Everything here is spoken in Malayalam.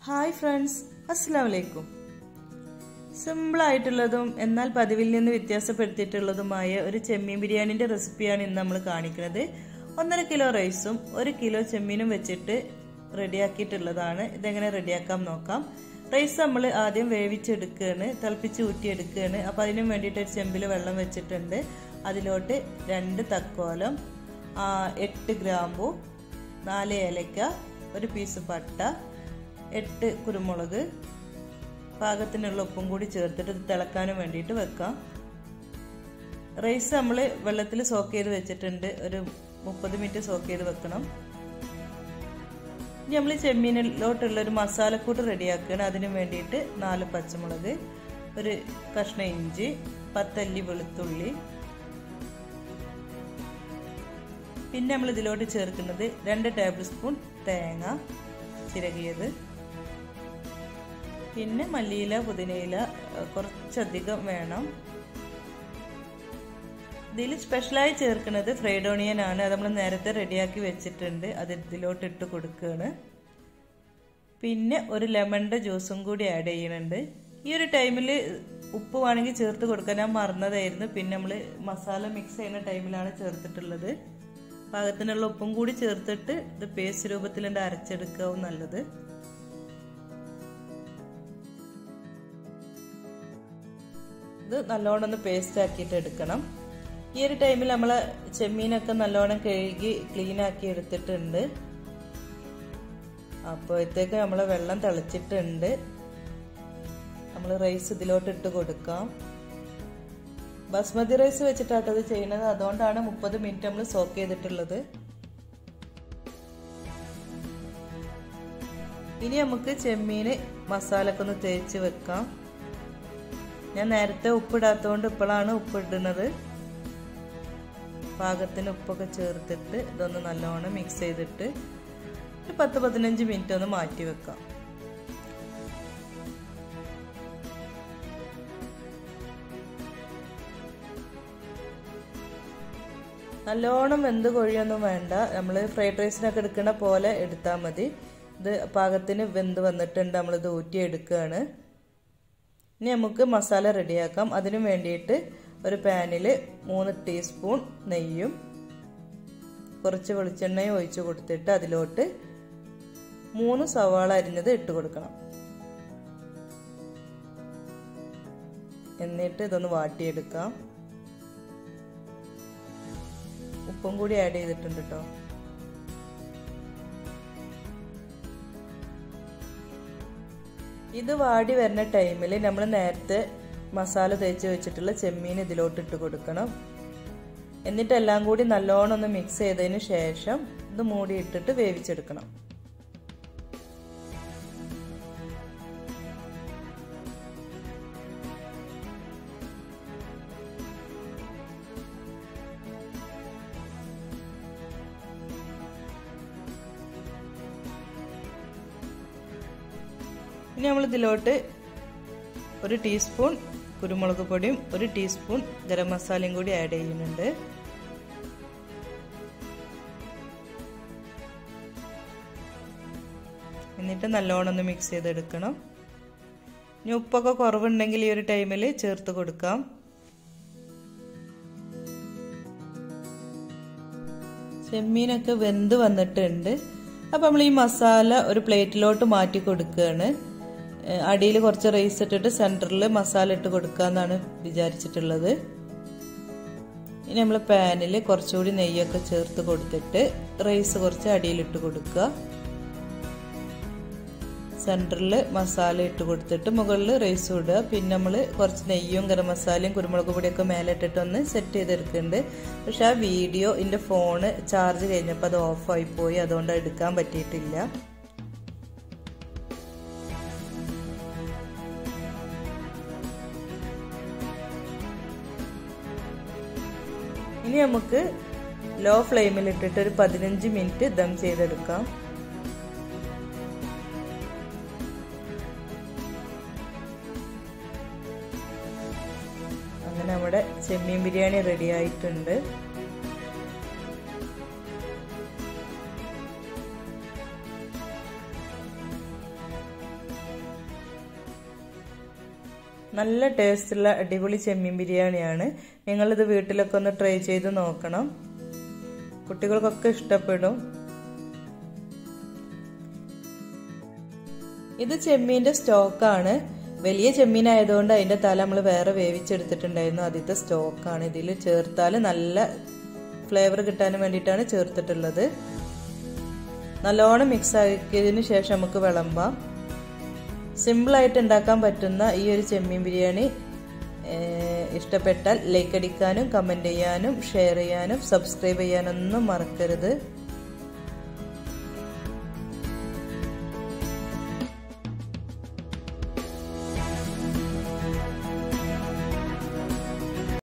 ഹായ് ഫ്രണ്ട്സ് അസ്സാം വലൈക്കും സിമ്പിളായിട്ടുള്ളതും എന്നാൽ പതിവിൽ നിന്ന് വ്യത്യാസപ്പെടുത്തിയിട്ടുള്ളതുമായ ഒരു ചെമ്മീൻ ബിരിയാണിൻ്റെ റെസിപ്പിയാണ് ഇന്ന് നമ്മൾ കാണിക്കുന്നത് ഒന്നര കിലോ റൈസും ഒരു കിലോ ചെമ്മീനും വെച്ചിട്ട് റെഡിയാക്കിയിട്ടുള്ളതാണ് ഇതെങ്ങനെ റെഡിയാക്കാം നോക്കാം റൈസ് നമ്മൾ ആദ്യം വേവിച്ചെടുക്കുകയാണ് തിളപ്പിച്ച് ഊറ്റിയെടുക്കുകയാണ് അപ്പോൾ അതിനും വേണ്ടിയിട്ട് ഒരു ചെമ്പിൽ വെള്ളം വെച്ചിട്ടുണ്ട് അതിലോട്ട് രണ്ട് തക്കോലം എട്ട് ഗ്രാമ്പു നാല് ഏലക്ക ഒരു പീസ് പട്ട എട്ട് കുരുമുളക് പാകത്തിനുള്ള ഉപ്പും കൂടി ചേർത്തിട്ട് ഇത് തിളക്കാനും വേണ്ടിയിട്ട് വെക്കാം റൈസ് നമ്മൾ വെള്ളത്തിൽ സോക്ക് ചെയ്ത് വെച്ചിട്ടുണ്ട് ഒരു മുപ്പത് മിനിറ്റ് സോക്ക് ചെയ്ത് വെക്കണം ഇനി നമ്മൾ ചെമ്മീനിലോട്ടുള്ള ഒരു മസാലക്കൂട്ട് റെഡിയാക്കുകയാണ് അതിന് വേണ്ടിയിട്ട് നാല് പച്ചമുളക് ഒരു കഷ്ണം ഇഞ്ചി പത്തല്ലി വെളുത്തുള്ളി പിന്നെ നമ്മൾ ഇതിലോട്ട് ചേർക്കുന്നത് രണ്ട് ടേബിൾ സ്പൂൺ തേങ്ങ ചിരകിയത് പിന്നെ മല്ലിയില പുതിനയില കുറച്ചധികം വേണം ഇതിൽ സ്പെഷ്യലായി ചേർക്കുന്നത് ഫ്രൈഡ് ഓണിയൻ ആണ് അത് നമ്മൾ നേരത്തെ റെഡിയാക്കി വെച്ചിട്ടുണ്ട് അത് ഇതിലോട്ട് ഇട്ട് കൊടുക്കുകയാണ് പിന്നെ ഒരു ലെമണിൻ്റെ ജ്യൂസും കൂടി ആഡ് ചെയ്യുന്നുണ്ട് ഈ ഒരു ടൈമിൽ ഉപ്പ് വേണമെങ്കിൽ ചേർത്ത് കൊടുക്കാൻ ഞാൻ മറന്നതായിരുന്നു പിന്നെ നമ്മൾ മസാല മിക്സ് ചെയ്യുന്ന ടൈമിലാണ് ചേർത്തിട്ടുള്ളത് പാകത്തിനുള്ള ഉപ്പും കൂടി ചേർത്തിട്ട് ഇത് പേസ്റ്റ് രൂപത്തിലുണ്ട് അരച്ചെടുക്കാവും നല്ലത് ഇത് നല്ലോണം ഒന്ന് പേസ്റ്റ് ആക്കിയിട്ട് എടുക്കണം ഈ ഒരു ടൈമിൽ നമ്മൾ ചെമ്മീനൊക്കെ നല്ലോണം കഴുകി ക്ലീൻ ആക്കി എടുത്തിട്ടുണ്ട് അപ്പോഴത്തേക്ക് നമ്മൾ വെള്ളം തിളച്ചിട്ടുണ്ട് നമ്മൾ റൈസ് ഇതിലോട്ട് ഇട്ട് കൊടുക്കാം ബസ്മതി റൈസ് വെച്ചിട്ടാട്ടത് ചെയ്യുന്നത് അതുകൊണ്ടാണ് മുപ്പത് മിനിറ്റ് നമ്മൾ സോക്ക് ചെയ്തിട്ടുള്ളത് ഇനി നമുക്ക് ചെമ്മീന് മസാലൊക്കെ ഒന്ന് തേച്ച് വെക്കാം ഞാൻ നേരത്തെ ഉപ്പിടാത്തതുകൊണ്ട് ഇപ്പോഴാണ് ഉപ്പിടുന്നത് പാകത്തിന് ഉപ്പൊക്കെ ചേർത്തിട്ട് ഇതൊന്ന് നല്ലോണം മിക്സ് ചെയ്തിട്ട് ഒരു പത്ത് പതിനഞ്ച് മിനിറ്റ് ഒന്ന് മാറ്റി വെക്കാം നല്ലോണം വെന്ത് കൊഴിയൊന്നും വേണ്ട നമ്മൾ ഫ്രൈഡ് റൈസിനൊക്കെ എടുക്കുന്ന പോലെ എടുത്താൽ മതി ഇത് പാകത്തിന് വെന്ത് വന്നിട്ടുണ്ട് നമ്മളിത് ഊറ്റി എടുക്കുകയാണ് ഇനി നമുക്ക് മസാല റെഡിയാക്കാം അതിനു വേണ്ടിയിട്ട് ഒരു പാനിൽ മൂന്ന് ടീസ്പൂൺ നെയ്യും കുറച്ച് വെളിച്ചെണ്ണയും ഒഴിച്ച് കൊടുത്തിട്ട് അതിലോട്ട് മൂന്ന് സവാള അരിഞ്ഞത് ഇട്ട് കൊടുക്കണം എന്നിട്ട് ഇതൊന്ന് വാട്ടിയെടുക്കാം ഉപ്പും കൂടി ആഡ് ചെയ്തിട്ടുണ്ട് കേട്ടോ ഇത് വാടി വരുന്ന ടൈമിൽ നമ്മൾ നേരത്തെ മസാല തേച്ച് വെച്ചിട്ടുള്ള ചെമ്മീൻ ഇതിലോട്ട് ഇട്ട് കൊടുക്കണം എന്നിട്ട് എല്ലാം കൂടി നല്ലോണം ഒന്ന് മിക്സ് ചെയ്തതിന് ശേഷം ഇത് മൂടി ഇട്ടിട്ട് വേവിച്ചെടുക്കണം ഇനി നമ്മൾ ഇതിലോട്ട് ഒരു ടീസ്പൂൺ കുരുമുളക് പൊടിയും ഒരു ടീസ്പൂൺ ഗരം മസാലയും കൂടി ആഡ് ചെയ്യുന്നുണ്ട് എന്നിട്ട് നല്ലോണം ഒന്ന് മിക്സ് ചെയ്തെടുക്കണം ഇനി ഉപ്പൊക്കെ കുറവുണ്ടെങ്കിൽ ഈ ഒരു ടൈമിൽ ചേർത്ത് കൊടുക്കാം ചെമ്മീനൊക്കെ വെന്ത് വന്നിട്ടുണ്ട് അപ്പം നമ്മൾ ഈ മസാല ഒരു പ്ലേറ്റിലോട്ട് മാറ്റി കൊടുക്കുകയാണ് അടിയിൽ കുറച്ച് റൈസ് ഇട്ടിട്ട് സെൻറ്ററിൽ മസാല ഇട്ട് കൊടുക്കാമെന്നാണ് വിചാരിച്ചിട്ടുള്ളത് ഇനി നമ്മൾ പാനിൽ കുറച്ചുകൂടി നെയ്യൊക്കെ ചേർത്ത് കൊടുത്തിട്ട് റൈസ് കുറച്ച് അടിയിലിട്ട് കൊടുക്കുക സെൻറ്ററിൽ മസാല ഇട്ട് കൊടുത്തിട്ട് മുകളിൽ റൈസ് ഇടുക പിന്നെ നമ്മൾ കുറച്ച് നെയ്യും ഗരം മസാലയും കുരുമുളക് പൊടിയൊക്കെ മേലെ ഇട്ടിട്ട് ഒന്ന് സെറ്റ് ചെയ്തെടുക്കുന്നുണ്ട് പക്ഷെ ആ വീഡിയോ എൻ്റെ ഫോണ് ചാർജ് കഴിഞ്ഞപ്പോൾ അത് ഓഫായി പോയി അതുകൊണ്ട് എടുക്കാൻ പറ്റിയിട്ടില്ല ഇനി നമുക്ക് ലോ ഫ്ലെയിമിൽ ഇട്ടിട്ട് ഒരു പതിനഞ്ച് മിനിറ്റ് ദം ചെയ്തെടുക്കാം അങ്ങനെ നമ്മുടെ ചെമ്മീൻ ബിരിയാണി റെഡി ആയിട്ടുണ്ട് നല്ല ടേസ്റ്റുള്ള അടിപൊളി ചെമ്മീൻ ബിരിയാണിയാണ് നിങ്ങളിത് വീട്ടിലൊക്കെ ഒന്ന് ട്രൈ ചെയ്ത് നോക്കണം കുട്ടികൾക്കൊക്കെ ഇഷ്ടപ്പെടും ഇത് ചെമ്മീൻ്റെ സ്റ്റോക്കാണ് വലിയ ചെമ്മീൻ ആയതുകൊണ്ട് അതിൻ്റെ തല നമ്മൾ വേറെ വേവിച്ചെടുത്തിട്ടുണ്ടായിരുന്നു ആദ്യത്തെ സ്റ്റോക്കാണ് ഇതിൽ ചേർത്താൽ നല്ല ഫ്ലേവർ കിട്ടാൻ വേണ്ടിയിട്ടാണ് ചേർത്തിട്ടുള്ളത് നല്ലോണം മിക്സ് ആക്കിയതിന് ശേഷം നമുക്ക് വിളമ്പാം സിമ്പിളായിട്ട് ഉണ്ടാക്കാൻ പറ്റുന്ന ഈ ഒരു ചെമ്മീൻ ബിരിയാണി ഇഷ്ടപ്പെട്ടാൽ ലൈക്ക് അടിക്കാനും കമൻറ്റ് ചെയ്യാനും ഷെയർ ചെയ്യാനും സബ്സ്ക്രൈബ് ചെയ്യാനൊന്നും മറക്കരുത്